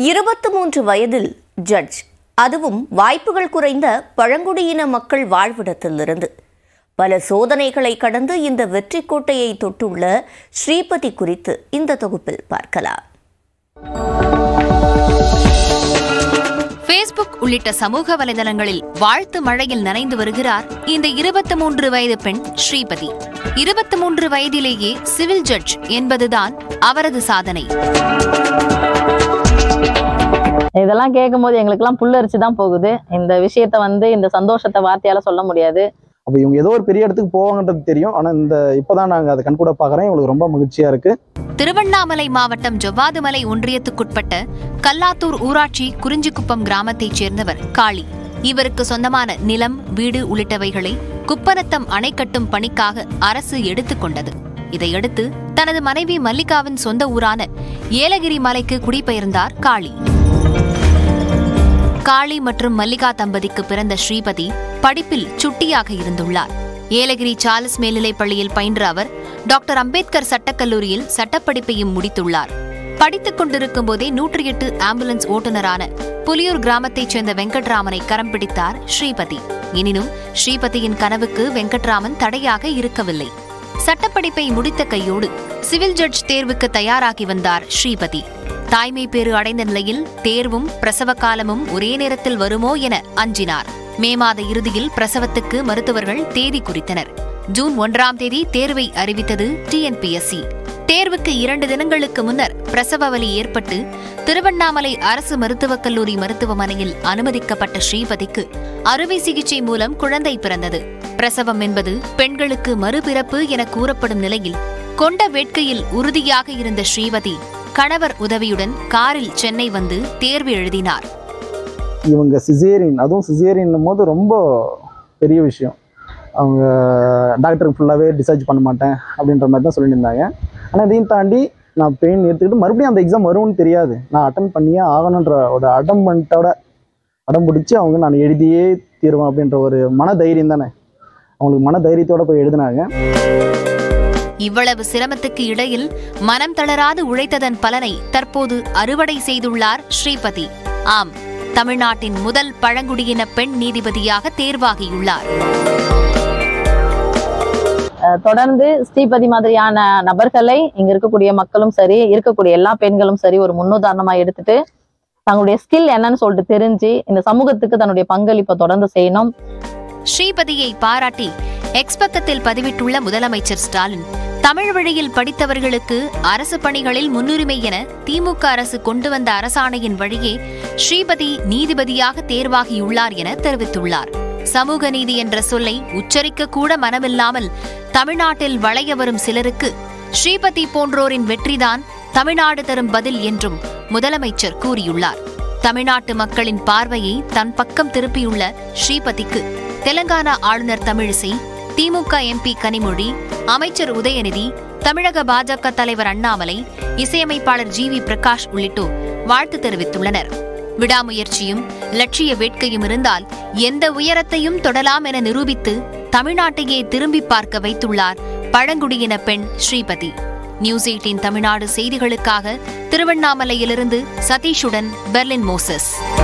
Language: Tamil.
இருபத்து மூன்று வயதில் ஜட்ஜ் அதுவும் வாய்ப்புகள் குறைந்த பழங்குடியின மக்கள் வாழ்விடத்திலிருந்து பல சோதனைகளை கடந்து இந்த வெற்றி கோட்டையை தொட்டுள்ள ஸ்ரீபதி குறித்து இந்த தொகுப்பில் பார்க்கலாம் ஃபேஸ்புக் உள்ளிட்ட சமூக வலைதளங்களில் வாழ்த்து மழையில் நனைந்து வருகிறார் இந்த இருபத்தி மூன்று வயது பெண் ஸ்ரீபதி இருபத்தி மூன்று வயதிலேயே சிவில் ஜட்ஜ் என்பதுதான் அவரது சாதனை இதெல்லாம் கேட்கும்போது எங்களுக்கெல்லாம் புல்லரிச்சு தான் போகுது இந்த விஷயத்த வந்து இந்த சந்தோஷத்தை வார்த்தையால சொல்ல முடியாது அப்போ இவங்க ஏதோ ஒரு பெரிய இடத்துக்கு போவாங்கன்றது தெரியும் ஆனால் இந்த இப்போதான் நாங்கள் அதை கண்கூட பார்க்குறேன் இவங்களுக்கு ரொம்ப மகிழ்ச்சியாக இருக்கு திருவண்ணாமலை மாவட்டம் ஜவ்வாதுமலை ஒன்றியத்துக்குட்பட்ட கல்லாத்தூர் ஊராட்சி குறிஞ்சிக்குப்பம் கிராமத்தைச் சேர்ந்தவர் காளி இவருக்கு சொந்தமான நிலம் வீடு உள்ளிட்டவைகளை குப்பநத்தம் அணை கட்டும் பணிக்காக அரசு எடுத்துக்கொண்டது இதையடுத்து தனது மனைவி மல்லிகாவின் சொந்த ஊரான ஏலகிரி மலைக்கு குடிபெயர்ந்தார் காளி காளி மற்றும் மல்லிகா தம்பதிக்கு பிறந்த ஸ்ரீபதி படிப்பில் சுட்டியாக இருந்துள்ளார் ஏலகிரி சார்லஸ் மேல்நிலைப் பள்ளியில் பயின்ற அவர் டாக்டர் அம்பேத்கர் சட்டக்கல்லூரியில் சட்டப்படிப்பையும் முடித்துள்ளார் படித்துக் கொண்டிருக்கும் போதே நூற்றி எட்டு ஆம்புலன்ஸ் ஓட்டுநரான புலியூர் கிராமத்தைச் சேர்ந்த வெங்கட்ராமனை கரம் பிடித்தார் ஸ்ரீபதி எனினும் ஸ்ரீபதியின் கனவுக்கு வெங்கட்ராமன் தடையாக இருக்கவில்லை சட்டப்படிப்பை முடித்த கையோடு சிவில் ஜட்ஜ் தேர்வுக்கு தயாராகி வந்தார் ஸ்ரீபதி தாய்மை பேறு அடைந்த நிலையில் தேர்வும் பிரசவ காலமும் ஒரே நேரத்தில் வருமோ என அஞ்சினார் மே மாத இறுதியில் பிரசவத்துக்கு மருத்துவர்கள் தேதி குறித்தனர் ஜூன் ஒன்றாம் தேதி தேர்வை அறிவித்தது டிஎன்பிஎஸ்சி தேர்வுக்கு இரண்டு தினங்களுக்கு முன்னர் பிரசவ வலி ஏற்பட்டு திருவண்ணாமலை அரசு மருத்துவக் கல்லூரி மருத்துவமனையில் அனுமதிக்கப்பட்ட ஸ்ரீபதிக்கு அறுவை சிகிச்சை மூலம் குழந்தை பிறந்தது பிரசவம் என்பது பெண்களுக்கு மறுபிறப்பு என கூறப்படும் நிலையில் கொண்ட வேட்கையில் உறுதியாக இருந்த ஸ்ரீவதி கணவர் உதவியுடன் காரில் சென்னை வந்து தேர்வு எழுதினார் இவங்க சிசேரியன் அதுவும் சிசேரியன் போது ரொம்ப பெரிய விஷயம் அவங்க டாக்டருக்கு ஃபுல்லாகவே டிஸ்சார்ஜ் பண்ண மாட்டேன் அப்படின்ற மாதிரி தான் சொல்லிட்டு இருந்தாங்க ஆனால் இதையும் தாண்டி நான் பெயின் எடுத்துக்கிட்டு மறுபடியும் அந்த எக்ஸாம் வரும்னு தெரியாது நான் அட்டன் பண்ணியே ஆகணுன்ற ஒரு அடம்பன்ட்டோட அடம் பிடிச்சி அவங்க நான் எழுதியே தீருவேன் அப்படின்ற ஒரு மன தைரியம் தானே அவங்களுக்கு மன தைரியத்தோட போய் எழுதினாங்க இவ்வளவு சிரமத்துக்கு இடையில் மனம் தளராது உழைத்ததன் பலனை தற்போது அறுவடை செய்துள்ளார் ஸ்ரீபதி ஆம் தமிழ்நாட்டின் முதல் பழங்குடியின பெண் நீதிபதியாக தேர்வாகியுள்ளார் அஹ் தொடர்ந்து ஸ்ரீபதி மாதிரியான நபர்களை இங்க இருக்கக்கூடிய மக்களும் சரி இருக்கக்கூடிய எல்லா பெண்களும் சரி ஒரு முன்னுதாரணமா எடுத்துட்டு தங்களுடைய ஸ்கில் என்னன்னு சொல்லிட்டு தெரிஞ்சு இந்த சமூகத்துக்கு தன்னுடைய பங்களிப்பை தொடர்ந்து செய்யணும் ஸ்ரீபதியை பாராட்டி எக்ஸ் பக்கத்தில் பதிவிட்டுள்ள முதலமைச்சர் ஸ்டாலின் தமிழ் வழியில் படித்தவர்களுக்கு அரசு பணிகளில் முன்னுரிமை என திமுக அரசு கொண்டு வந்த அரசாணையின் வழியே ஸ்ரீபதி நீதிபதியாக தேர்வாகியுள்ளார் என தெரிவித்துள்ளார் சமூக நீதி என்ற சொல்லை உச்சரிக்க கூட மனமில்லாமல் தமிழ்நாட்டில் வளைய வரும் சிலருக்கு ஸ்ரீபதி போன்றோரின் வெற்றிதான் தமிழ்நாடு தரும் பதில் என்றும் முதலமைச்சர் கூறியுள்ளார் தமிழ்நாட்டு மக்களின் பார்வையை தன் பக்கம் திருப்பியுள்ள ஸ்ரீபதிக்கு தெலங்கானா ஆளுநர் தமிழிசை திமுக எம்பி கனிமொழி அமைச்சர் உதயநிதி தமிழக பாஜக தலைவர் அண்ணாமலை இசையமைப்பாளர் ஜி வி பிரகாஷ் உள்ளிட்டோர் வாழ்த்து தெரிவித்துள்ளனர் விடாமுயற்சியும் லட்சிய வேட்கையும் இருந்தால் எந்த உயரத்தையும் தொடலாம் என நிரூபித்து தமிழ்நாட்டையே திரும்பி பார்க்க வைத்துள்ளார் பழங்குடியின பெண் ஸ்ரீபதி நியூஸ் எயிட்டின் தமிழ்நாடு செய்திகளுக்காக திருவண்ணாமலையிலிருந்து சதீஷுடன் பெர்லின் மோசஸ்